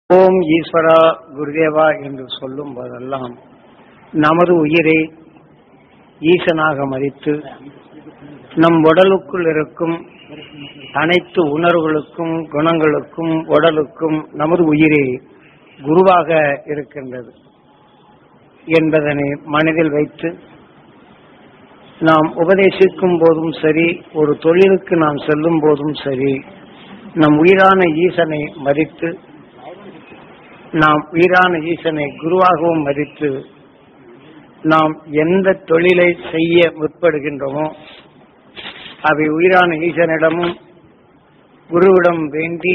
ஓம் ஈஸ்வரா குருதேவா என்று சொல்லும் போதெல்லாம் நமது உயிரை ஈசனாக மதித்து நம் உடலுக்குள் இருக்கும் அனைத்து உணர்வுகளுக்கும் குணங்களுக்கும் உடலுக்கும் நமது உயிரே குருவாக இருக்கின்றது என்பதனை மனதில் வைத்து நாம் உபதேசிக்கும் போதும் சரி ஒரு தொழிலுக்கு நாம் செல்லும் போதும் சரி நம் உயிரான ஈசனை மதித்து நாம் உயிரான ஈசனை குருவாகவும் மதித்து நாம் எந்த தொழிலை செய்ய முற்படுகின்றோமோ அவை உயிரான ஈசனிடமும் குருவிடம் வேண்டி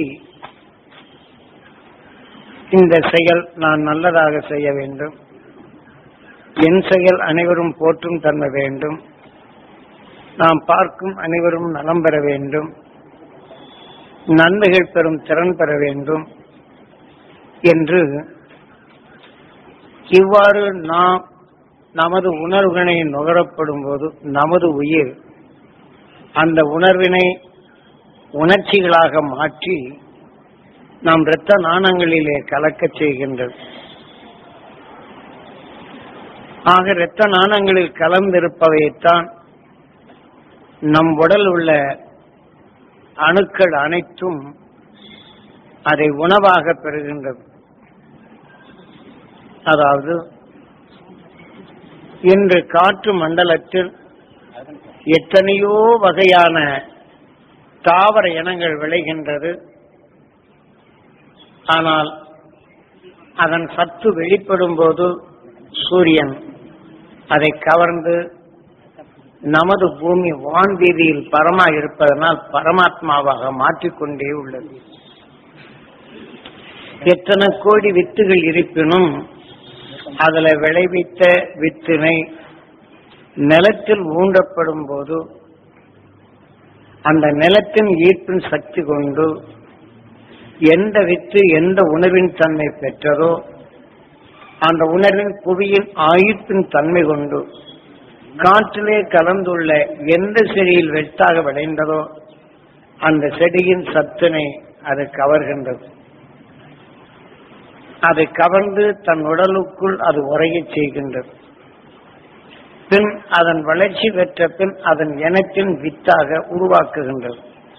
இந்த செயல் நான் நல்லதாக செய்ய வேண்டும் என் செயல் அனைவரும் போற்றும் தன்மை வேண்டும் நாம் பார்க்கும் அனைவரும் நலம் பெற வேண்டும் நன்மைகள் பெறும் திறன் பெற வேண்டும் என்று இவ்வாறு நாம் நமது உணர்வுகளை நுகரப்படும் போது நமது உயிர் அந்த உணர்வினை உணர்ச்சிகளாக மாற்றி நாம் இரத்த நாணங்களிலே கலக்கச் செய்கின்றது ஆக இரத்த நாணங்களில் கலந்திருப்பவைத்தான் நம் உடல் உள்ள அணுக்கள் அனைத்தும் அதை உணவாக பெறுகின்றது அதாவது இன்று காற்று மண்டலத்தில் எத்தனையோ வகையான தாவர இனங்கள் விளைகின்றது ஆனால் அதன் சத்து வெளிப்படும் போது சூரியன் அதை கவர்ந்து நமது பூமி வான்வீதியில் பரமா இருப்பதனால் பரமாத்மாவாக மாற்றிக்கொண்டே உள்ளது எத்தனை கோடி வித்துகள் இருப்பினும் அதுல விளைவித்த வித்தினை நிலத்தில் ஊண்டப்படும் போது அந்த நிலத்தின் ஈர்ப்பின் சக்தி கொண்டு எந்த வித்து எந்த உணர்வின் தன்மை பெற்றதோ அந்த உணர்வின் புவியின் ஆயுத்தின் தன்மை கொண்டு காற்றிலே கலந்துள்ள எந்த செடியில் வெட்டாக விளைந்ததோ அந்த செடியின் சத்தினை அது கவர்கின்றது அதை கவர்ந்து தன் உடலுக்குள் அது உரையச் செய்கின்றது பின் அதன் வளர்ச்சி பெற்ற பின் அதன் இனத்தின் வித்தாக உருவாக்குகின்றது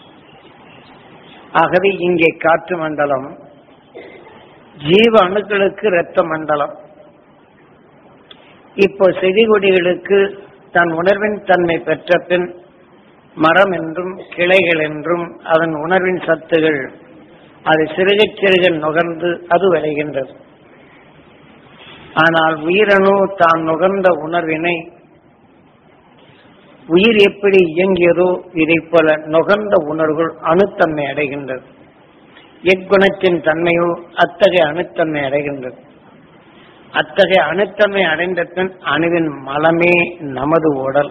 ஆகவே இங்கே காற்று மண்டலம் ஜீவ அணுக்களுக்கு இரத்த மண்டலம் இப்போ செடி கொடிகளுக்கு தன் உணர்வின் தன்மை பெற்ற பின் மரம் என்றும் கிளைகள் என்றும் அதன் உணர்வின் சத்துகள் அது சிறுக சிறுக நுகர்ந்து அது விளைகின்றது ஆனால் உயிரணு தான் நுகர்ந்த உணர்வினை உயிர் எப்படி இயங்கியதோ இதை போல நுகர்ந்த உணர்வுகள் அணுத்தன்மை அடைகின்றது எக்குணத்தின் தன்மையோ அத்தகைய அணுத்தன்மை அடைகின்றது அத்தகைய அணுத்தன்மை அடைந்த பின் அணுவின் மலமே நமது உடல்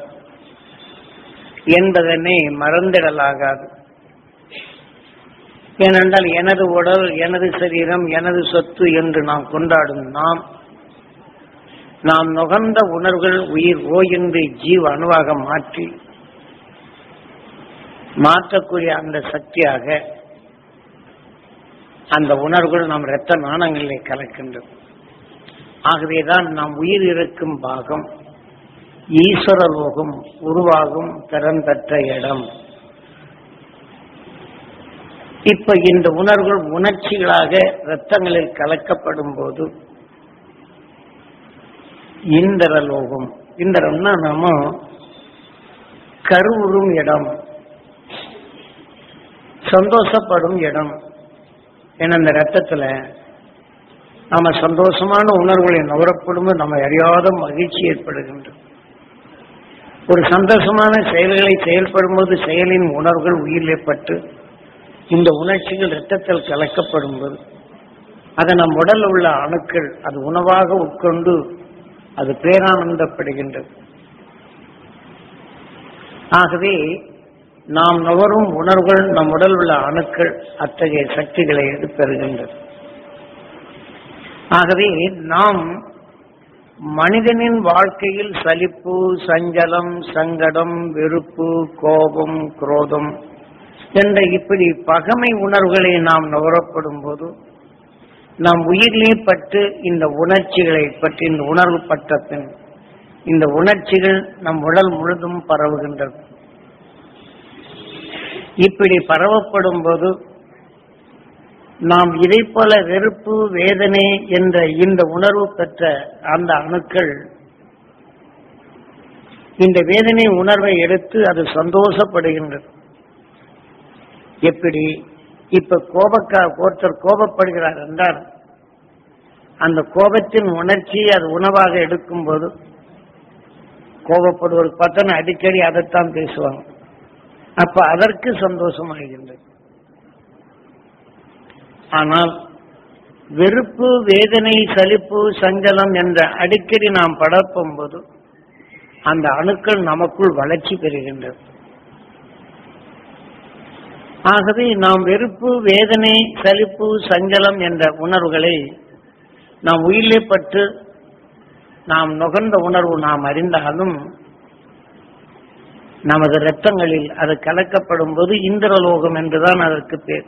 என்பதனை மறந்திடலாகாது ஏனென்றால் எனது உடல் எனது சரீரம் எனது சொத்து என்று நாம் கொண்டாடும் நாம் நாம் நுகர்ந்த உணர்வுகள் உயிர் ஓ என்று ஜீவ அணுவாக மாற்றி மாற்றக்கூடிய அந்த சக்தியாக அந்த உணர்வுகள் நம் இரத்த நாணங்களிலே கலக்கின்றது ஆகவேதான் நாம் உயிர் இருக்கும் பாகம் ஈஸ்வர லோகம் உருவாகும் திறன் பெற்ற இடம் இப்ப இந்த உணர்வுகள் உணர்ச்சிகளாக இரத்தங்களில் கலக்கப்படும் போது இந்திர லோகம் இந்திரம்னா நாம கருவுறும் இடம் சந்தோஷப்படும் இடம் ஏன்னா இந்த ரத்தத்துல நம்ம சந்தோஷமான உணர்வுகளை நுகரப்படும் நம்ம அறியாத மகிழ்ச்சி ஏற்படுகின்றது ஒரு சந்தோஷமான செயல்களை செயல்படும் போது செயலின் உணர்வுகள் உயிரிலே பட்டு இந்த உணர்ச்சிகள் இரத்தத்தில் கலக்கப்படும் போது அது நம் உடல் உள்ள அணுக்கள் அது உணவாக உட்கொண்டு அது பேரானந்தப்படுகின்றது ஆகவே நாம் நுகரும் உணர்வுகள் நம் உடல் உள்ள அணுக்கள் அத்தகைய சக்திகளை பெறுகின்றது ஆகவே நாம் மனிதனின் வாழ்க்கையில் சலிப்பு சஞ்சலம் சங்கடம் வெறுப்பு கோபம் குரோதம் என்ற இப்படி பகமை உணர்வுகளை நாம் நுகரப்படும் போது நாம் உயிரிலே பட்டு இந்த உணர்ச்சிகளை பற்றி இந்த உணர்வு பட்ட பின் இந்த உணர்ச்சிகள் நம் உடல் முழுதும் பரவுகின்றது இப்படி பரவப்படும் போது நாம் இதை போல வெறுப்பு வேதனை என்ற இந்த உணர்வு பெற்ற அந்த அணுக்கள் இந்த வேதனை உணர்வை எடுத்து அது சந்தோஷப்படுகின்றது எப்படி இப்ப கோபக்கா ஒருத்தர் கோபப்படுகிறார் என்றால் அந்த கோபத்தின் உணர்ச்சி அது உணவாக எடுக்கும்போது கோபப்படுவது பார்த்தா அடிக்கடி அதைத்தான் பேசுவாங்க அப்ப அதற்கு சந்தோஷமாகின்றது ஆனால் வெறுப்பு வேதனை சலிப்பு சஞ்சலம் என்ற அடிக்கடி நாம் படர்ப்பும் போது அந்த அணுக்கள் நமக்குள் வளர்ச்சி பெறுகின்றது ஆகவே நாம் வெறுப்பு வேதனை சலிப்பு சஞ்சலம் என்ற உணர்வுகளை நாம் உயிரிலே பட்டு நாம் நுகர்ந்த உணர்வு நாம் அறிந்தாலும் நமது இரத்தங்களில் அது கலக்கப்படும் போது இந்திரலோகம் என்றுதான் அதற்கு பேர்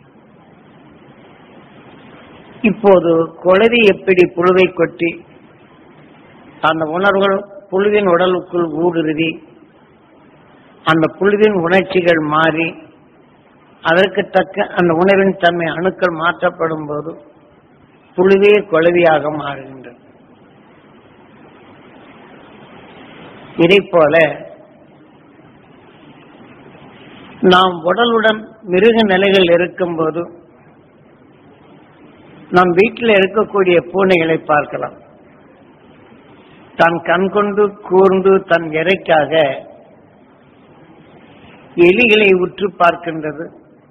இப்போது குளவி எப்படி புழுவை கொட்டி அந்த உணர்வுகள் புழுவின் உடலுக்குள் ஊடுருவி அந்த புழுவின் உணர்ச்சிகள் மாறி அதற்கு தக்க அந்த உணவின் தன்மை அணுக்கள் மாற்றப்படும் போது புழுவே குளவியாக மாறுகின்றது இதை போல நாம் உடலுடன் மிருக நிலைகள் இருக்கும்போது நம் வீட்டில் இருக்கக்கூடிய பூனைகளை பார்க்கலாம் தன் கண் கொண்டு கூர்ந்து தன் இறைக்காக எலிகளை உற்று பார்க்கின்றது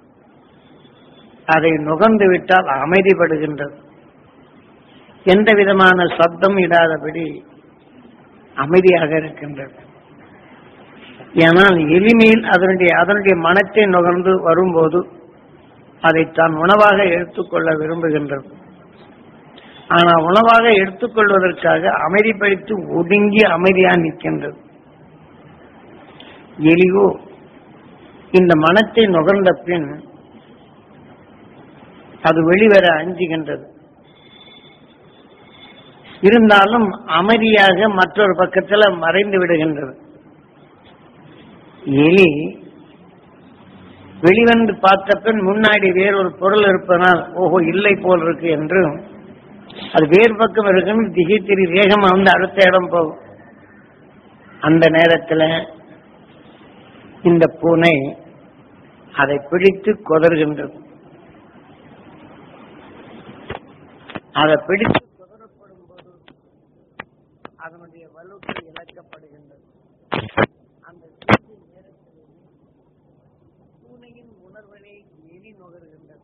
அதை நுகர்ந்து விட்டால் அமைதிப்படுகின்றது எந்த விதமான சப்தம் இடாதபடி அமைதியாக இருக்கின்றது ஏனால் எளிமையில் அதனுடைய அதனுடைய மனத்தை நுகர்ந்து வரும்போது அதை தான் உணவாக எடுத்துக்கொள்ள விரும்புகின்றது ஆனால் உணவாக எடுத்துக்கொள்வதற்காக அமைதிப்படுத்தி ஒடுங்கி அமைதியா நிற்கின்றது எலியோ இந்த மனத்தை நுகர்ந்த பின் அது வெளிவர அஞ்சுகின்றது இருந்தாலும் அமைதியாக மற்றொரு பக்கத்தில் மறைந்து விடுகின்றது எலி வெளிவந்து பார்த்த பின் முன்னாடி வேறொரு பொருள் இருப்பதனால் ஓஹோ இல்லை போல் இருக்கு என்று அது வேறு பக்கம் இருக்குன்னு திகை திரி வேகமா வந்து அடுத்த இடம் போகும் அந்த நேரத்தில் இந்த பூனை அதை பிடித்து கொதறுகின்றது அதை பிடித்து கொதறப்படும் போது அதனுடைய வலுக்கு இழக்கப்படுகின்றது அந்த சிறிது நேரத்திலேயே பூனையின் உணர்வினை எலி நுகர்கின்றது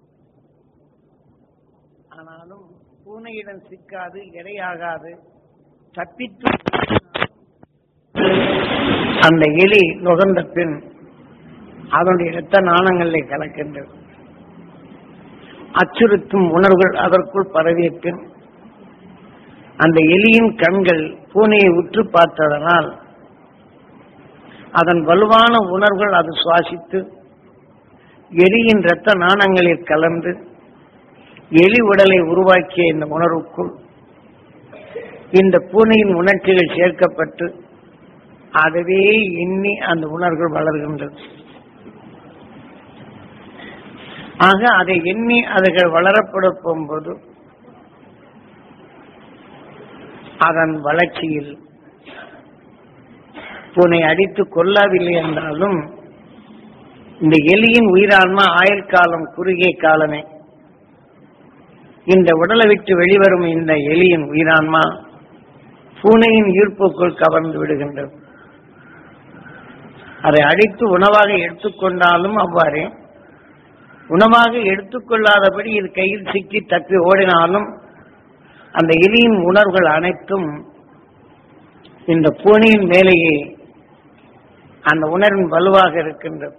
ஆனாலும் பூனையிடம் சிக்காது இரையாகாது தப்பித்து அந்த எலி நுகர்ந்த பின் அதனுடைய இரத்த நாணங்களில் கலக்கின்றது அச்சுறுத்தும் உணர்வுகள் அதற்குள் பரவிய பின் அந்த எலியின் கண்கள் பூனையை உற்று பார்த்ததனால் அதன் வலுவான உணர்வுகள் அது சுவாசித்து எலியின் இரத்த நாணங்களில் கலந்து எலி உடலை உருவாக்கிய இந்த உணர்வுக்குள் இந்த பூனையின் உணர்ச்சிகள் சேர்க்கப்பட்டு அதுவே எண்ணி அந்த உணர்வுகள் வளர்கின்றது ஆக அதை எண்ணி அதுகள் வளரப்பட போகும்போது அதன் வளர்ச்சியில் பூனை அடித்து கொல்லாவில்லை என்றாலும் இந்த எலியின் உயிரான்மா ஆயுள் காலம் குறுகிய காலமே இந்த உடலை விட்டு வெளிவரும் இந்த எலியின் உயிரான்மா பூனையின் ஈர்ப்புக்குள் கவர்ந்து விடுகின்றது அதை அடித்து உணவாக எடுத்துக்கொண்டாலும் அவ்வாறே உணவாக எடுத்துக்கொள்ளாதபடி இது கையில் சிக்கி தப்பி ஓடினாலும் அந்த எலியின் உணர்வுகள் அனைத்தும் இந்த பூனையின் மேலேயே அந்த உணர்வின் வலுவாக இருக்கின்றது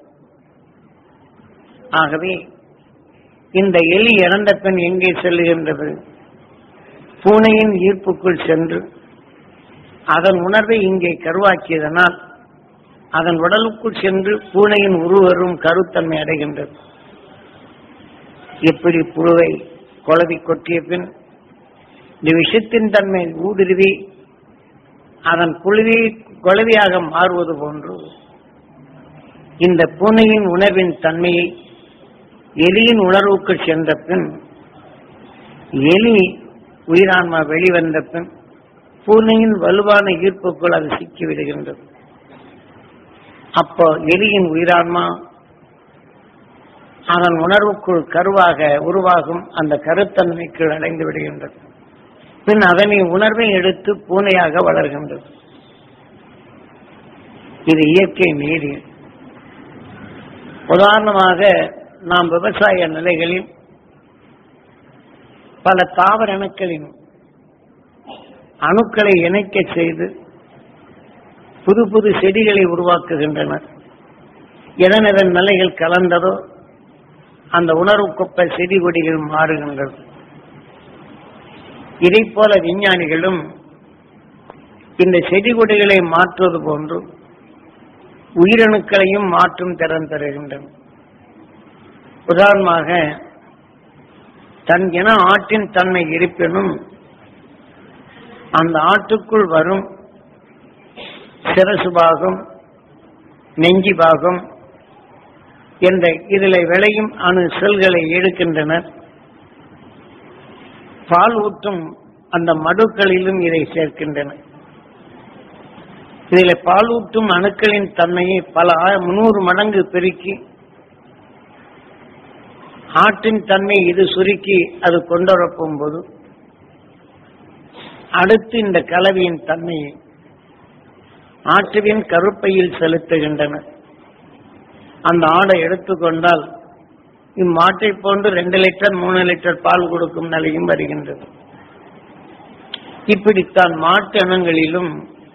ஆகவே இந்த எலி இறந்த பெண் எங்கே செல்லுகின்றது பூனையின் ஈர்ப்புக்குள் சென்று அதன் உணர்வை இங்கே கருவாக்கியதனால் அதன் உடலுக்குள் சென்று பூனையின் உருவரும் கருத்தன்மை அடைகின்றது எப்படி புழுவை குழவி கொட்டிய பின் இந்த விஷத்தின் தன்மை ஊடுருவி அதன் குழுவி குழவியாக மாறுவது போன்று இந்த பூனையின் உணர்வின் தன்மையை எலியின் உணர்வுக்கு சென்ற பின் எலி உயிரான்மா வெளிவந்த பின் பூனையின் வலுவான ஈர்ப்புக்குள் அது சிக்கிவிடுகின்றது அப்போ எலியின் உயிரான்மா அதன் உணர்வுக்குள் கருவாக உருவாகும் அந்த கருத்தன்மைக்கு அடைந்து விடுகின்றது பின் அதனை உணர்வை எடுத்து பூனையாக வளர்கின்றது இது இயற்கை நீதி உதாரணமாக நாம் விவசாய நிலைகளில் பல தாவர அணுக்களின் அணுக்களை இணைக்க செய்து புது புது செடிகளை உருவாக்குகின்றனர் எதன் எதன் நிலைகள் கலந்ததோ அந்த உணர்வுக்கொப்ப செடி கொடிகள் மாறுகின்றது இதை போல விஞ்ஞானிகளும் இந்த செடி கொடிகளை மாற்றுவது போன்று உயிரணுக்களையும் மாற்றும் திறன் தருகின்றன உதாரணமாக தன் என ஆட்டின் தன்மை இருப்பினும் அந்த ஆட்டுக்குள் வரும் சிரசு பாகம் நெஞ்சி பாகம் என்ற இதில் விளையும் அணு செல்களை எடுக்கின்றனர் பால் ஊற்றும் அந்த மடுக்களிலும் இதை சேர்க்கின்றனர் இதில் பாலூட்டும் அணுக்களின் தன்மையை பல ஆ- முன்னூறு மடங்கு பெருக்கி ஆட்டின் தன்மை இது சுருக்கி அது கொண்டுவரப்போம் போது அடுத்து இந்த கலவையின் தன்மையை ஆட்டுவின் கருப்பையில் செலுத்துகின்றன அந்த ஆடை எடுத்துக்கொண்டால் இம்மாட்டை போன்று ரெண்டு லிட்டர் மூணு லிட்டர் பால் கொடுக்கும் நிலையும் வருகின்றது இப்படித்தான் மாட்டு இனங்களிலும்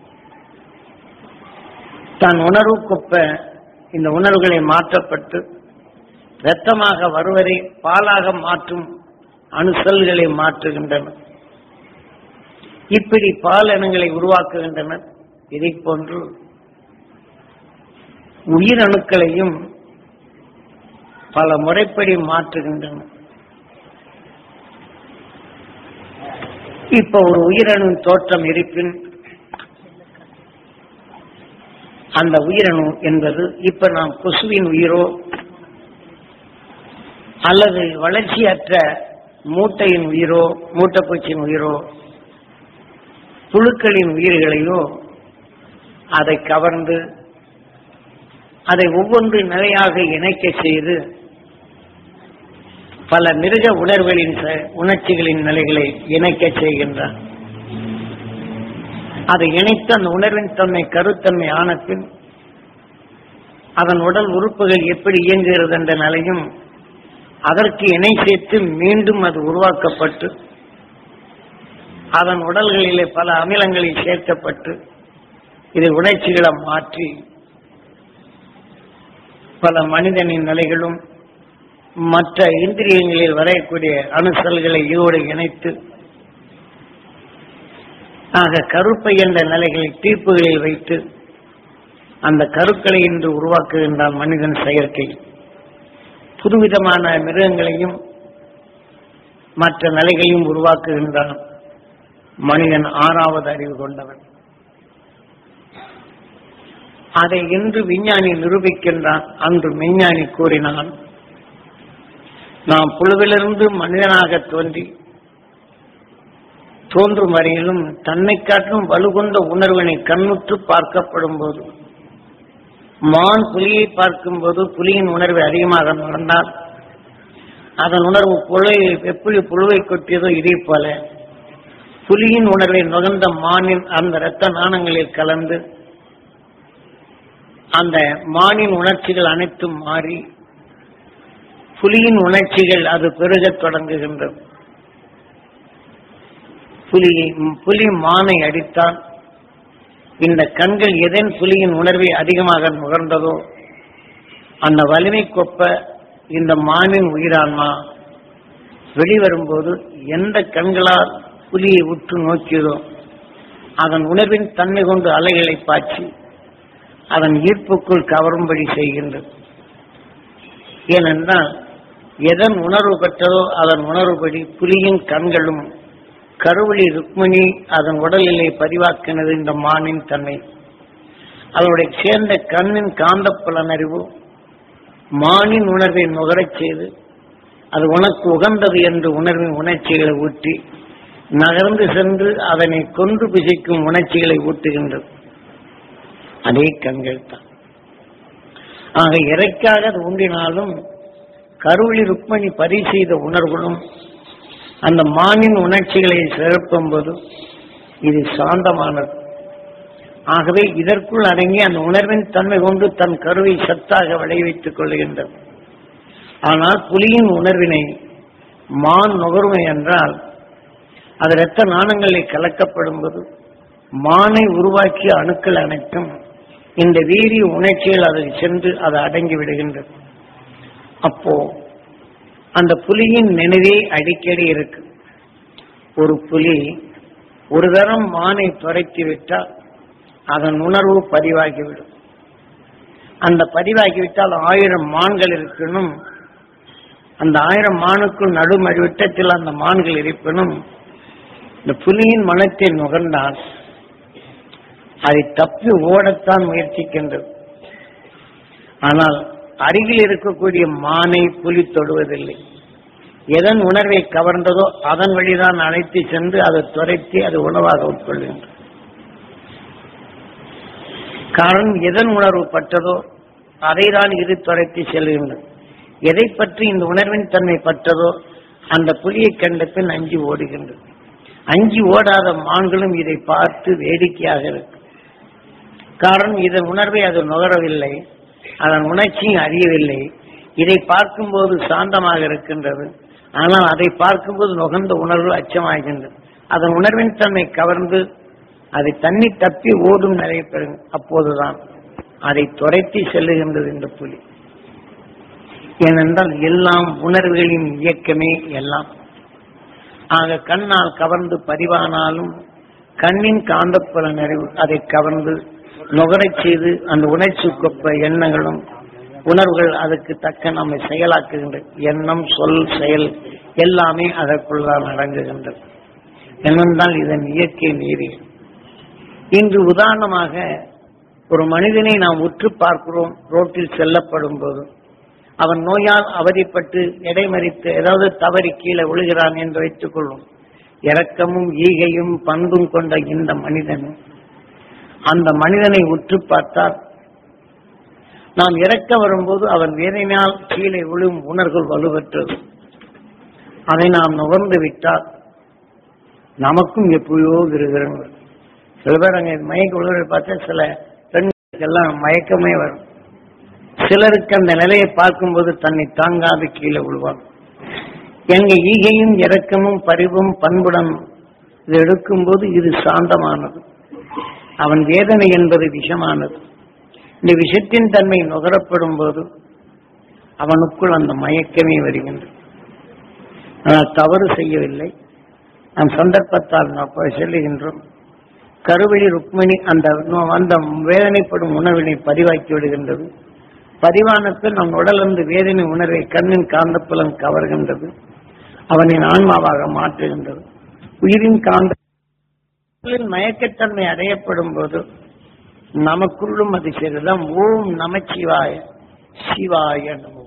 தான் உணர்வுக்கொப்ப இந்த உணர்வுகளை மாற்றப்பட்டு இரத்தமாக வருவதை பாலாக மாற்றும் அணுசல்களை மாற்றுகின்றன இப்படி பால் இனங்களை உருவாக்குகின்றனர் இதை போன்று உயிரணுக்களையும் பல முறைப்படி மாற்றுகின்றன இப்ப ஒரு உயிரணு தோற்றம் இருப்பின் அந்த உயிரணு என்பது இப்ப நாம் கொசுவின் உயிரோ அல்லது வளர்ச்சியற்ற மூட்டையின் உயிரோ மூட்டைப்பூச்சியின் உயிரோ புழுக்களின் உயிர்களையோ அதை கவர்ந்து அதை ஒவ்வொன்று நிலையாக இணைக்க செய்து பல மிருக உணர்வுகளின் ச- உணர்ச்சிகளின் நிலைகளை இணைக்க செய்கின்றான் அதை இணைத்து அந்த உணர்வின் தன்மை கருத்தன்மை ஆன பின் அதன் உடல் உறுப்புகள் எப்படி இயங்குகிறது என்ற நிலையும் அதற்கு இணை சேர்த்து மீண்டும் அது உருவாக்கப்பட்டு அதன் உடல்களிலே பல அமிலங்களில் சேர்க்கப்பட்டு இது உணர்ச்சிகளை மாற்றி பல மனிதனின் நிலைகளும் மற்ற இந்திரியங்களில் வரையக்கூடிய அணுசல்களை இதோடு இணைத்து ஆக கருப்பை என்ற நிலைகளை தீர்ப்புகளில் வைத்து அந்த கருக்களை இன்று உருவாக்குகின்றான் மனிதன் செயற்கை புதுவிதமான மிருகங்களையும் மற்ற நிலைகளையும் உருவாக்குகின்றான் மனிதன் ஆறாவது அறிவு கொண்டவன் அதை இன்று விஞ்ஞானி நிரூபிக்கின்றான் அன்று மெய்ஞானி கூறினான் நாம் புழுவிலிருந்து மனிதனாக தோன்றி தோன்றும் வரையிலும் தன்னை காட்டும் வலுகொண்ட உணர்வினை கண்ணுற்று பார்க்கப்படும் போது மான் புலியை பார்க்கும்போது புலியின் உணர்வு அதிகமாக நடந்தால் அதன் உணர்வு புழை எப்படி புழுவை கொட்டியதோ இதே போல புலியின் உணர்வை நுகர்ந்த மானின் அந்த இரத்த நாணங்களில் கலந்து அந்த மானின் உணர்ச்சிகள் அனைத்தும் மாறி புலியின் உணர்ச்சிகள் அது பெருகத் தொடங்குகின்றது புலியை புலி மானை அடித்தான் இந்த கண்கள் எதன் புலியின் உணர்வை அதிகமாக நுகர்ந்ததோ அந்த வலிமை கொப்ப இந்த மானின் உயிரான்மா வெளிவரும்போது எந்த கண்களால் புலியை உற்று நோக்கியதோ அதன் உணர்வின் தன்மை கொண்டு அலைகளை பாய்ச்சி அதன் ஈர்ப்புக்குள் கவரும்படி செய்கின்றது ஏனென்றால் எதன் உணர்வு பெற்றதோ அதன் உணர்வுபடி புலியின் கண்களும் கருவழி ருக்மிணி அதன் உடலிலே பதிவாக்கினது இந்த மானின் தன்மை அதனுடைய சேர்ந்த கண்ணின் காந்த புலனறிவு மானின் உணர்வை நுகரச் செய்து அது உனக்கு உகந்தது என்று உணர்வின் உணர்ச்சிகளை ஊற்றி நகர்ந்து சென்று அதனை கொன்று பிசைக்கும் உணர்ச்சிகளை ஊட்டுகின்றது அதே கண்கள் தான் ஆக இறைக்காக அது உண்டினாலும் கருவழி ருக்மணி பரி செய்த உணர்வுகளும் அந்த மானின் உணர்ச்சிகளை சிறப்பும் போது இது சாந்தமானது ஆகவே இதற்குள் அடங்கி அந்த உணர்வின் தன்மை கொண்டு தன் கருவை சத்தாக விளைவித்துக் கொள்கின்றது ஆனால் புலியின் உணர்வினை மான் நுகர்மை என்றால் அது இரத்த நாணங்களில் கலக்கப்படும் போது மானை உருவாக்கிய அணுக்கள் அனைத்தும் இந்த வீரிய உணர்ச்சிகள் அதில் சென்று அது அடங்கி விடுகின்றது அப்போ அந்த புலியின் நினைவே அடிக்கடி இருக்கு ஒரு புலி ஒரு தரம் மானை துரைத்து விட்டால் அதன் உணர்வு பதிவாகிவிடும் அந்த பதிவாகிவிட்டால் ஆயிரம் மான்கள் இருக்கணும் அந்த ஆயிரம் மானுக்குள் நடுமடி விட்டத்தில் அந்த மான்கள் இருப்பினும் இந்த புலியின் மனத்தை நுகர்ந்தால் அதை தப்பி ஓடத்தான் முயற்சிக்கின்றது ஆனால் அருகில் இருக்கக்கூடிய மானை புலி தொடுவதில்லை எதன் உணர்வை கவர்ந்ததோ அதன் வழிதான் அழைத்து சென்று அதை துரைத்து அது உணவாக உட்கொள்கின்றது காரணம் எதன் உணர்வு பட்டதோ அதை தான் இது துரைத்து செல்கின்றது எதை பற்றி இந்த உணர்வின் தன்மை பட்டதோ அந்த புலியை கண்ட பின் அஞ்சி ஓடுகின்றது அஞ்சி ஓடாத மான்களும் இதை பார்த்து வேடிக்கையாக இருக்கு காரணம் இதன் உணர்வை அது நுகரவில்லை அதன் உணர்ச்சியும் அறியவில்லை இதை பார்க்கும்போது சாந்தமாக இருக்கின்றது ஆனால் அதை பார்க்கும்போது நுகர்ந்த உணர்வு அச்சமாகின்றது அதன் உணர்வின் தன்மை கவர்ந்து அதை தண்ணி தப்பி ஓடும் நிலை பெறும் அப்போதுதான் அதை துரைத்தி செல்லுகின்றது இந்த புலி ஏனென்றால் எல்லாம் உணர்வுகளின் இயக்கமே எல்லாம் ஆக கண்ணால் கவர்ந்து பதிவானாலும் கண்ணின் காந்தப்புல நிறைவு அதை கவர்ந்து நுகரச் செய்து அந்த உணர்ச்சி கொப்ப எண்ணங்களும் உணர்வுகள் அதுக்கு தக்க நம்மை செயலாக்குகின்றது எண்ணம் சொல் செயல் எல்லாமே அதற்குள் தான் அடங்குகின்றது என்னென்றால் இதன் இயற்கை நீரி இன்று உதாரணமாக ஒரு மனிதனை நாம் உற்று பார்க்கிறோம் ரோட்டில் செல்லப்படும் போது அவன் நோயால் அவதிப்பட்டு இடைமறித்து ஏதாவது தவறி கீழே விழுகிறான் என்று வைத்துக் கொள்ளும் இரக்கமும் ஈகையும் பண்பும் கொண்ட இந்த மனிதன் அந்த மனிதனை உற்று பார்த்தால் நாம் இறக்க வரும்போது அவன் வேதனையால் கீழே விழும் உணர்வுகள் வலுவற்றது அதை நாம் நுகர்ந்து விட்டால் நமக்கும் எப்படியோ இருக்கிறது சில பேர் அங்கே மயக்க விழுவதை பார்த்தா சில பெண்களுக்கெல்லாம் மயக்கமே வரும் சிலருக்கு அந்த நிலையை பார்க்கும்போது தன்னை தாங்காது கீழே விழுவான் எங்க ஈகையும் இரக்கமும் பரிவும் பண்புடன் இது எடுக்கும்போது இது சாந்தமானது அவன் வேதனை என்பது விஷமானது இந்த விஷத்தின் தன்மை நுகரப்படும் போது அவனுக்குள் அந்த மயக்கமே வருகின்றது ஆனால் தவறு செய்யவில்லை நாம் சந்தர்ப்பத்தால் நாம் போய் செல்லுகின்றோம் கருவழி ருக்மிணி அந்த அந்த வேதனைப்படும் உணர்வினை பதிவாக்கி விடுகின்றது பதிவானத்தில் நம் உடலிருந்து வேதனை உணர்வை கண்ணின் காந்தப்புலம் கவர்கின்றது அவனின் ஆன்மாவாக மாற்றுகின்றது உயிரின் காந்த மயக்கத்தன்மை அடையப்படும் போது நமக்குள்ளும் அது சரிதான் ஓம் நமச்சிவாய சிவாய நமோ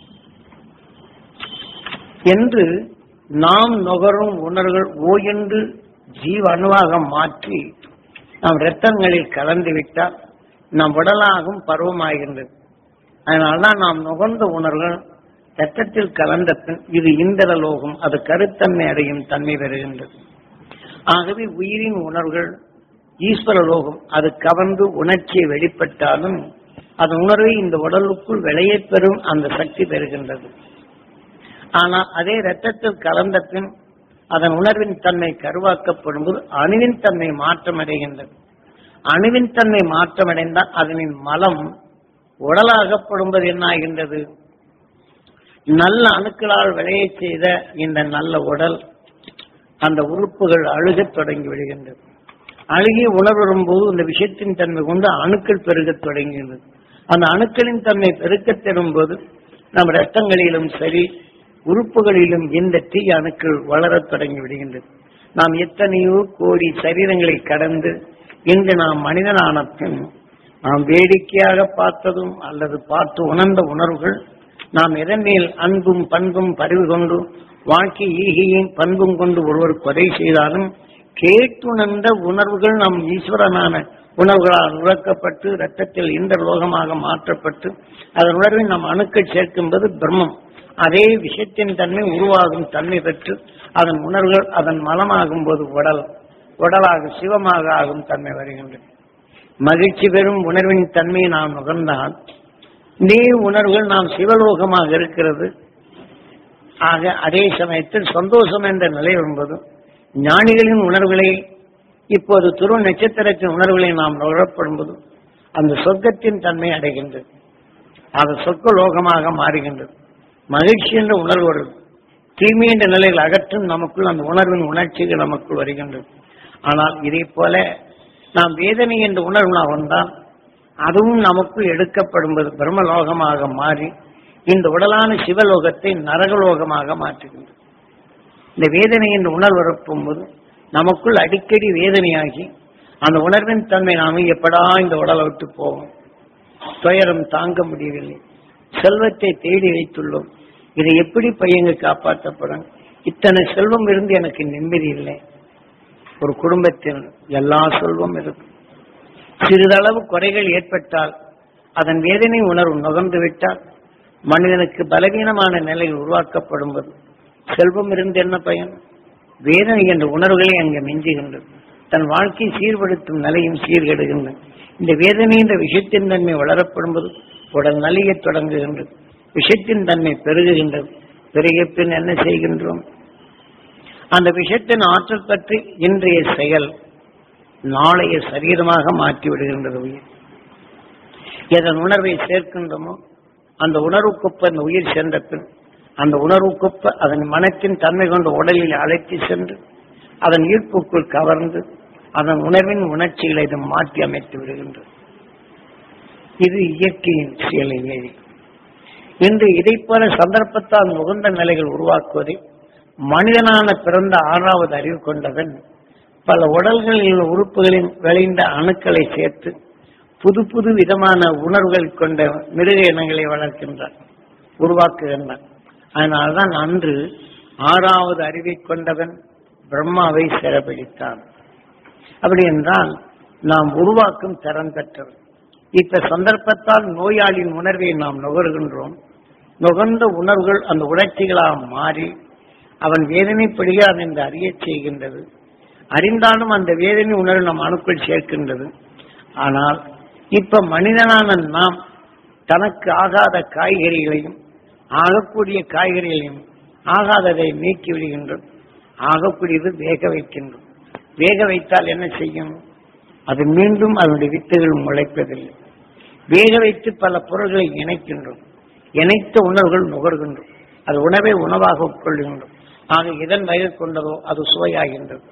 என்று நாம் நுகரும் உணர்வுகள் ஓ என்று ஜீவ அணுவாக மாற்றி நாம் இரத்தங்களில் கலந்து விட்டால் நம் உடலாகும் பருவமாகின்றது அதனால்தான் நாம் நுகர்ந்த உணர்வுகள் ரத்தத்தில் கலந்த பின் இது இந்திர லோகம் அது கருத்தன்மை அடையும் தன்மை பெறுகின்றது ஆகவே உயிரின் உணர்வுகள் ஈஸ்வர லோகம் அது கவர்ந்து உணர்ச்சியை வெளிப்பட்டாலும் அதன் உணர்வை இந்த உடலுக்குள் விளைய பெறும் அந்த சக்தி பெறுகின்றது ஆனால் அதே ரத்தத்தில் கலந்த பின் அதன் உணர்வின் தன்மை கருவாக்கப்படும் போது அணுவின் தன்மை மாற்றமடைகின்றது அணுவின் தன்மை மாற்றமடைந்தால் அதனின் மலம் உடலாகப்படும்போது என்ன ஆகின்றது நல்ல அணுக்களால் விளையச் செய்த இந்த நல்ல உடல் அந்த உறுப்புகள் அழுகத் தொடங்கி விடுகின்றது அழுகிய உணர்வு போது இந்த விஷயத்தின் தன்மை கொண்டு அணுக்கள் பெருகத் தொடங்குகின்றது அந்த அணுக்களின் தன்மை பெருக்கத் தரும் போது நம் ரத்தங்களிலும் சரி உறுப்புகளிலும் இந்த தீய அணுக்கள் வளரத் தொடங்கி விடுகின்றது நாம் எத்தனையோ கோடி சரீரங்களை கடந்து இன்று நாம் மனிதனான பின் நாம் வேடிக்கையாக பார்த்ததும் அல்லது பார்த்து உணர்ந்த உணர்வுகள் நாம் எதன் மேல் அன்பும் பண்பும் பரிவு கொண்டு வாழ்க்கை ஈகையும் பண்பும் கொண்டு ஒருவர் கொலை செய்தாலும் கேட்டுணர்ந்த உணர்வுகள் நம் ஈஸ்வரனான உணர்வுகளால் உறக்கப்பட்டு இரத்தத்தில் இந்த லோகமாக மாற்றப்பட்டு அதன் உணர்வை நம் அணுக்கள் சேர்க்கும்போது பிரம்மம் அதே விஷயத்தின் தன்மை உருவாகும் தன்மை பெற்று அதன் உணர்வுகள் அதன் மலமாகும் போது உடல் உடலாக சிவமாக ஆகும் தன்மை வருகின்றது மகிழ்ச்சி பெறும் உணர்வின் தன்மையை நாம் நுகர்ந்தால் இதே உணர்வுகள் நாம் சிவலோகமாக இருக்கிறது ஆக அதே சமயத்தில் சந்தோஷம் என்ற நிலை வரும்போது ஞானிகளின் உணர்வுகளை இப்போது துருவ நட்சத்திரத்தின் உணர்வுகளை நாம் நுகரப்படும்போது அந்த சொர்க்கத்தின் தன்மை அடைகின்றது அது சொர்க்க லோகமாக மாறுகின்றது மகிழ்ச்சி என்ற உணர்வு வருது தீமை என்ற நிலையில் அகற்றும் நமக்குள் அந்த உணர்வின் உணர்ச்சிகள் நமக்குள் வருகின்றது ஆனால் இதே போல நாம் வேதனை என்ற உணர்வு நாம் வந்தால் அதுவும் நமக்குள் எடுக்கப்படும்போது பிரம்மலோகமாக மாறி இந்த உடலான சிவலோகத்தை நரகலோகமாக மாற்றுகின்றது இந்த வேதனை என்ற உணர்வு வரப்போகும்போது நமக்குள் அடிக்கடி வேதனையாகி அந்த உணர்வின் தன்மை நாம எப்படா இந்த உடலை விட்டு போவோம் துயரம் தாங்க முடியவில்லை செல்வத்தை தேடி வைத்துள்ளோம் இதை எப்படி பையங்க காப்பாற்றப்படும் இத்தனை செல்வம் இருந்து எனக்கு நிம்மதி இல்லை ஒரு குடும்பத்தில் எல்லா செல்வம் இருக்கும் சிறிதளவு குறைகள் ஏற்பட்டால் அதன் வேதனை உணர்வு நுகர்ந்து விட்டால் மனிதனுக்கு பலவீனமான நிலை உருவாக்கப்படும் போது செல்வம் இருந்து என்ன பயன் வேதனை என்ற உணர்வுகளை அங்கே மிஞ்சுகின்றது தன் வாழ்க்கை சீர்படுத்தும் நிலையும் சீர்கெடுகின்றன இந்த வேதனை என்ற விஷயத்தின் தன்மை வளரப்படும்போது உடல் நலியத் தொடங்குகின்றது விஷத்தின் தன்மை பெருகுகின்றது பெருகிய பின் என்ன செய்கின்றோம் அந்த விஷத்தின் ஆற்றல் பற்றி இன்றைய செயல் நாளைய சரீரமாக மாற்றி விடுகின்றது உயிர் எதன் உணர்வை சேர்க்கின்றோமோ அந்த உணர்வுக்கொப்ப அந்த உயிர் சென்ற பின் அந்த உணர்வுக்கொப்ப அதன் மனத்தின் தன்மை கொண்ட உடலில் அழைத்து சென்று அதன் ஈர்ப்புக்குள் கவர்ந்து அதன் உணர்வின் உணர்ச்சிகளை இது மாற்றி அமைத்து விடுகின்றது இது இயற்கையின் செயலை மீறி இன்று இதைப் போல சந்தர்ப்பத்தால் உகந்த நிலைகள் உருவாக்குவதை மனிதனான பிறந்த ஆறாவது அறிவு கொண்டவன் பல உடல்களில் உள்ள உறுப்புகளின் விளைந்த அணுக்களை சேர்த்து புது புது விதமான உணர்வுகள் கொண்ட மிருக இனங்களை வளர்க்கின்றான் உருவாக்குகின்றான் அதனால்தான் அன்று ஆறாவது அறிவை கொண்டவன் பிரம்மாவை சிறப்பிடித்தான் அப்படி என்றால் நாம் உருவாக்கும் திறன் பெற்றவன் இப்ப சந்தர்ப்பத்தால் நோயாளியின் உணர்வை நாம் நுகர்கின்றோம் நுகர்ந்த உணர்வுகள் அந்த உணர்ச்சிகளாக மாறி அவன் வேதனைப்படுகிறான் என்று அறியச் செய்கின்றது அறிந்தாலும் அந்த வேதனை உணர்வு நம் அணுக்குள் சேர்க்கின்றது ஆனால் இப்ப மனிதனான நாம் தனக்கு ஆகாத காய்கறிகளையும் ஆகக்கூடிய காய்கறிகளையும் ஆகாததை நீக்கி விடுகின்றோம் ஆகக்கூடியது வேக வைக்கின்றோம் வேக வைத்தால் என்ன செய்யும் அது மீண்டும் அதனுடைய வித்துகள் முளைப்பதில்லை வேக வைத்து பல பொருள்களை இணைக்கின்றோம் இணைத்த உணர்வுகள் நுகர்கின்றோம் அது உணவை உணவாக உட்கொள்கின்றோம் ஆக எதன் வயது கொண்டதோ அது சுவையாகின்றது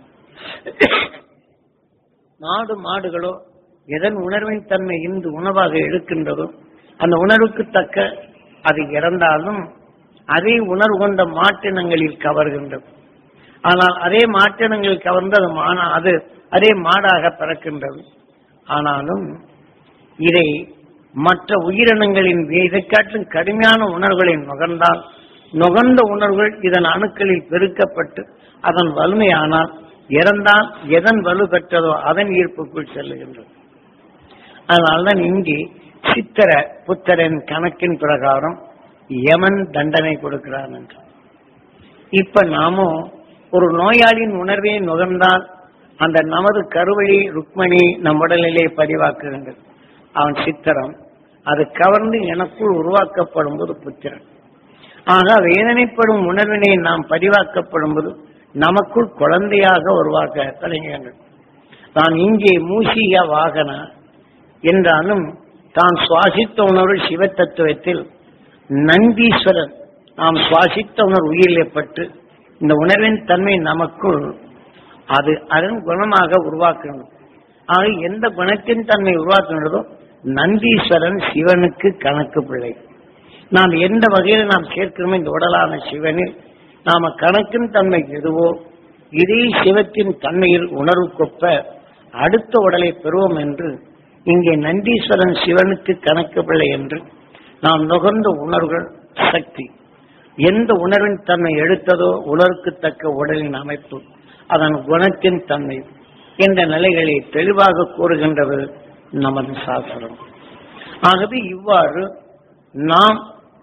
மாடு மாடுகளோ எதன் உணர்வின் தன்மை இன்று உணவாக எடுக்கின்றதோ அந்த உணர்வுக்கு தக்க அது இறந்தாலும் அதே உணர்வு கொண்ட மாற்றினங்களில் கவர்கின்றது ஆனால் அதே மாற்றினங்களில் கவர்ந்து அது மானா அது அதே மாடாக பிறக்கின்றது ஆனாலும் இதை மற்ற உயிரினங்களின் இதை காட்டிலும் கடுமையான உணர்வுகளை நுகர்ந்தால் நுகர்ந்த உணர்வுகள் இதன் அணுக்களில் பெருக்கப்பட்டு அதன் வலிமையானால் இறந்தால் எதன் வலு பெற்றதோ அதன் ஈர்ப்புக்குள் செல்லுகின்றது அதனால்தான் இங்கே சித்திர புத்தரின் கணக்கின் பிரகாரம் யமன் தண்டனை கொடுக்கிறான் என்றார் இப்ப நாமும் ஒரு நோயாளியின் உணர்வை நுகர்ந்தால் அந்த நமது கருவழி ருக்மணி நம் உடலிலே பதிவாக்குகின்றது அவன் சித்திரம் அது கவர்ந்து எனக்குள் உருவாக்கப்படும் போது புத்திரன் ஆக வேதனைப்படும் உணர்வினை நாம் பதிவாக்கப்படும் போது நமக்குள் குழந்தையாக உருவாக்க தொடங்குகின்றது நான் இங்கே மூசிக வாகன என்றாலும் தான் சுவாசித்த உணர்வு சிவ தத்துவத்தில் நந்தீஸ்வரன் நாம் சுவாசித்த உணர்வு உயிரிலே பட்டு இந்த உணர்வின் தன்மை நமக்குள் அது அதன் குணமாக உருவாக்கணும் ஆக எந்த குணத்தின் தன்மை உருவாக்குகிறதோ நந்தீஸ்வரன் சிவனுக்கு கணக்கு பிள்ளை நாம் எந்த வகையில் நாம் சேர்க்கிறோமோ இந்த உடலான சிவனில் நாம கணக்கின் தன்மை எதுவோ இதே சிவத்தின் தன்மையில் உணர்வு கொப்ப அடுத்த உடலை பெறுவோம் என்று இங்கே நந்தீஸ்வரன் சிவனுக்கு கணக்கு பிள்ளை என்று நாம் நுகர்ந்த உணர்வுகள் சக்தி எந்த உணர்வின் தன்மை எடுத்ததோ உணர்வுக்கு தக்க உடலின் அமைப்பு அதன் குணத்தின் தன்மை என்ற நிலைகளை தெளிவாக கூறுகின்றது நமது சாஸ்திரம் ஆகவே இவ்வாறு நாம்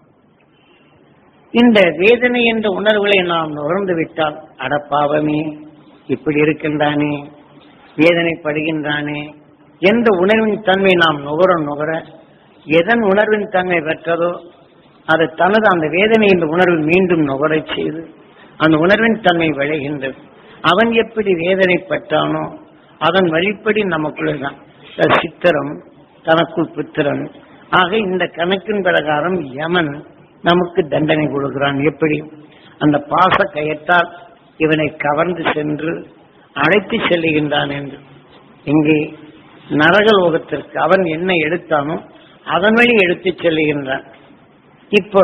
இந்த வேதனை என்ற உணர்வுகளை நாம் நுகர்ந்து விட்டால் அடப்பாவமே இப்படி இருக்கின்றானே வேதனைப்படுகின்றானே எந்த உணர்வின் தன்மை நாம் நுகர நுகர எதன் உணர்வின் தன்மை பெற்றதோ அது தனது அந்த வேதனை என்ற உணர்வு மீண்டும் நுகரச் செய்து அந்த உணர்வின் தன்மை விளைகின்றது அவன் எப்படி வேதனைப்பட்டானோ அதன் வழிப்படி நமக்குள்ளதான் சித்திரம் தனக்குள் புத்திரன் ஆக இந்த கணக்கின் பிரகாரம் யமன் நமக்கு தண்டனை கொடுக்கிறான் எப்படி அந்த பாச கயத்தால் இவனை கவர்ந்து சென்று அழைத்து செல்லுகின்றான் என்று இங்கே நரகலோகத்திற்கு அவன் என்ன எடுத்தானோ அதன் வழி எடுத்துச் செல்லுகின்றான் இப்போ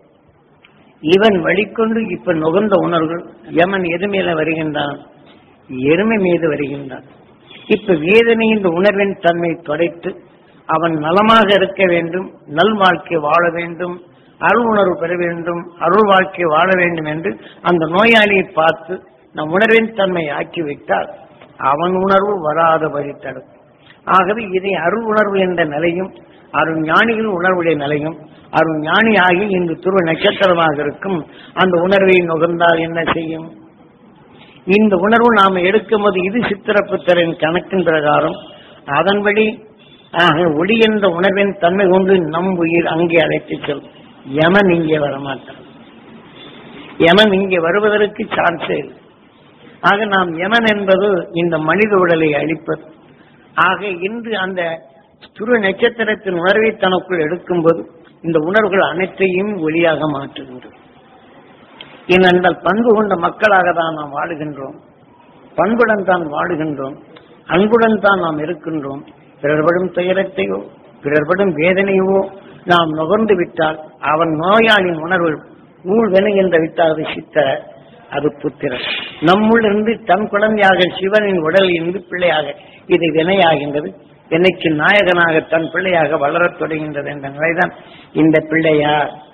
இவன் வழிகொண்டு இப்ப நுகர்ந்த உணர்வுகள் யமன் எது மேல வருகின்றான் எருமை மீது வருகின்றான் இப்ப வேதனை இந்த உணர்வின் தன்மை தொடைத்து அவன் நலமாக இருக்க வேண்டும் நல் வாழ்க்கை வாழ வேண்டும் அருள் உணர்வு பெற வேண்டும் அருள் வாழ்க்கை வாழ வேண்டும் என்று அந்த நோயாளியை பார்த்து நம் உணர்வின் தன்மை ஆக்கிவிட்டால் அவன் உணர்வு வராதபடி தடுக்கும் ஆகவே இதை அருள் உணர்வு என்ற நிலையும் அருள் ஞானிகள் உணர்வுடைய நிலையும் அருள் ஞானி ஆகி இன்று துருவ நட்சத்திரமாக இருக்கும் அந்த உணர்வை நுகர்ந்தால் என்ன செய்யும் இந்த உணர்வு நாம எடுக்கும் போது இது சித்திரப்புத்தரின் கணக்கின் பிரகாரம் அதன்படி ஆக ஒளி என்ற உணர்வின் தன்மை கொண்டு நம் உயிர் அங்கே அழைத்து செல்லும் யமன் இங்கே வரமாட்டான் யமன் இங்கே வருவதற்கு சான்ஸே இல்லை ஆக நாம் யமன் என்பது இந்த மனித உடலை அழிப்பது ஆக இன்று அந்த துரு நட்சத்திரத்தின் உணர்வை தனக்குள் எடுக்கும்போது இந்த உணர்வுகள் அனைத்தையும் ஒளியாக மாற்றுகின்றது ஏனென்றால் பண்பு கொண்ட மக்களாக தான் நாம் வாழுகின்றோம் பண்புடன் தான் வாழுகின்றோம் அன்புடன் தான் நாம் இருக்கின்றோம் பிறர்படும் துயரத்தையோ பிறர்படும் வேதனையோ நாம் நுகர்ந்து விட்டால் அவன் நோயாளின் உணர்வு நூல் வெனுகின்ற விட்டால் அது சித்த அது புத்திரன் நம்முள் இருந்து தன் குழந்தையாக சிவனின் உடலில் இருந்து பிள்ளையாக இது வினையாகின்றது என்னைக்கு நாயகனாக தன் பிள்ளையாக வளரத் தொடங்கின்றது என்ற நிலைதான் இந்த பிள்ளையா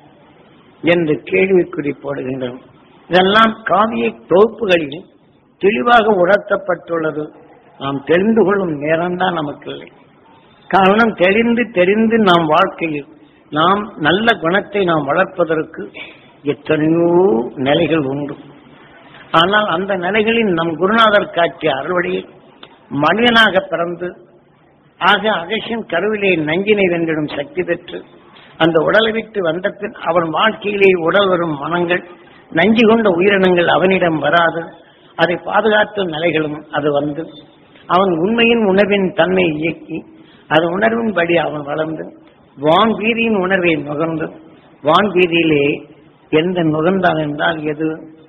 என்று கேள்விக்குறி போடுகின்றோம் இதெல்லாம் காவிய தொகுப்புகளில் தெளிவாக உணர்த்தப்பட்டுள்ளது நாம் தெரிந்து கொள்ளும் நேரம்தான் நமக்கு இல்லை காரணம் தெரிந்து தெரிந்து நாம் வாழ்க்கையில் நாம் நல்ல குணத்தை நாம் வளர்ப்பதற்கு எத்தனையோ நிலைகள் உண்டு ஆனால் அந்த நிலைகளில் நம் குருநாதர் காட்டிய அறுவடையில் மனிதனாக பிறந்து ஆக அகசின் கருவிலே நஞ்சினை வென்றிடும் சக்தி பெற்று அந்த உடலை விட்டு வந்த பின் அவன் வாழ்க்கையிலே உடல் வரும் மனங்கள் நஞ்சு கொண்ட உயிரினங்கள் அவனிடம் வராது அதை பாதுகாத்த நிலைகளும் அது வந்து அவன் உண்மையின் உணர்வின் தன்மை இயக்கி அது உணர்வின்படி அவன் வளர்ந்து வான் வீதியின் உணர்வை நுகர்ந்து வான் வீதியிலே எந்த நுகர்ந்தான் என்றால் எது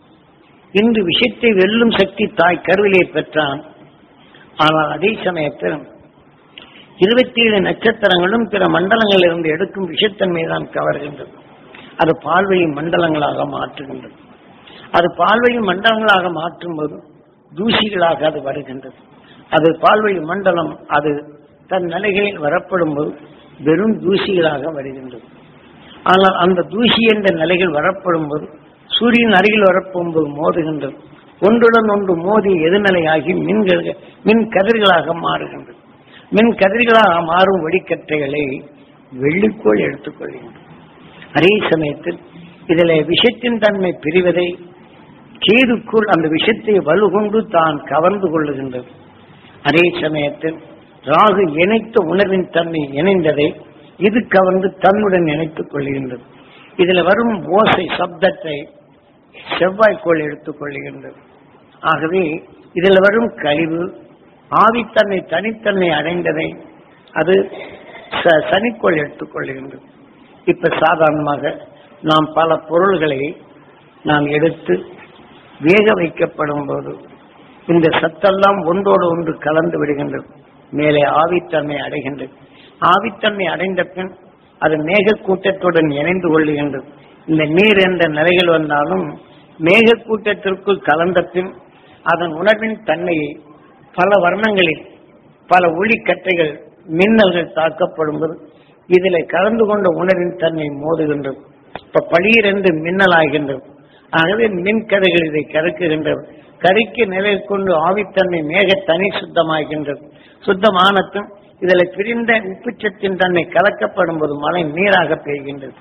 இன்று விஷயத்தை வெல்லும் சக்தி தாய் கருவிலே பெற்றான் ஆனால் அதே சமயத்தில் இருபத்தி ஏழு நட்சத்திரங்களும் பிற மண்டலங்களில் இருந்து எடுக்கும் விஷத்தன்மை தான் கவர்கின்றது அது பால்வழி மண்டலங்களாக மாற்றுகின்றது அது பால்வழி மண்டலங்களாக மாற்றும்போது தூசிகளாக அது வருகின்றது அது பால்வழி மண்டலம் அது தன் நிலைகளில் வரப்படும் போது வெறும் தூசிகளாக வருகின்றது ஆனால் அந்த தூசி என்ற நிலைகள் வரப்படும் போது சூரியன் அருகில் வரப்போகும்போது மோதுகின்றது ஒன்றுடன் ஒன்று மோதி எதிர்நிலையாகி மின்கள் மின் கதிர்களாக மாறுகின்றது மின் கதிர்களாக மாறும் வெடிக்கற்றைகளை வெள்ளிக்கோள் எடுத்துக்கொள்கின்றது அதே சமயத்தில் இதில் விஷத்தின் தன்மை பிரிவதை கேதுக்குள் அந்த விஷத்தை வலுகொண்டு தான் கவர்ந்து கொள்ளுகின்றது அதே சமயத்தில் ராகு இணைத்த உணர்வின் தன்மை இணைந்ததை இது கவர்ந்து தன்னுடன் இணைத்துக் கொள்கின்றது இதுல வரும் ஓசை சப்தத்தை செவ்வாய்க்கோள் எடுத்துக் கொள்கின்றது ஆகவே இதில் வரும் கழிவு ஆவித்தன்மை தனித்தன்மை அடைந்ததை அது ச- சனிக்கோள் எடுத்துக்கொள்கின்றது இப்ப சாதாரணமாக நாம் பல பொருள்களை நாம் எடுத்து வேக வைக்கப்படும் போது இந்த சத்தெல்லாம் ஒன்றோடு ஒன்று கலந்து விடுகின்றது மேலே ஆவித்தன்மை அடைகின்றது ஆவித்தன்மை அடைந்த பின் அது மேகக்கூட்டத்துடன் இணைந்து கொள்ளுகின்றது இந்த நீர் என்ற நிலைகள் வந்தாலும் மேகக்கூட்டத்திற்குள் கலந்த பின் அதன் உணர்வின் தன்மையை பல வர்ணங்களில் பல ஒளிக்கட்டைகள் மின்னல்கள் தாக்கப்படும்போது இதில் கலந்து கொண்ட உணர்வின் தன்மை மோதுகின்றது இப்ப பளீர் என்று மின்னல் ஆகின்றது ஆகவே மின்கதைகள் இதை கறக்குகின்றது கறிக்கு நிலை கொண்டு ஆவித்தன்மை மேக தனி சுத்தமாகின்றது சுத்தமானத்தும் இதில் பிரிந்த உப்புச்சத்தின் தன்மை கலக்கப்படும் போது மழை நீராக பெய்கின்றது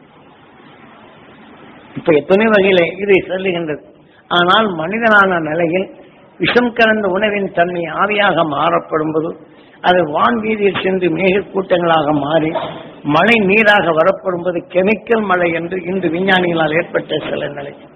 இப்ப எத்தனை வகையில இதை சொல்லுகின்றது ஆனால் மனிதனான நிலையில் விஷம் கலந்த உணவின் தன்மை ஆவியாக மாறப்படும் போது அது வான்வீதியில் சென்று மேகக்கூட்டங்களாக மாறி மழை நீராக வரப்படும் போது கெமிக்கல் மழை என்று இன்று விஞ்ஞானிகளால் ஏற்பட்ட சில நிலை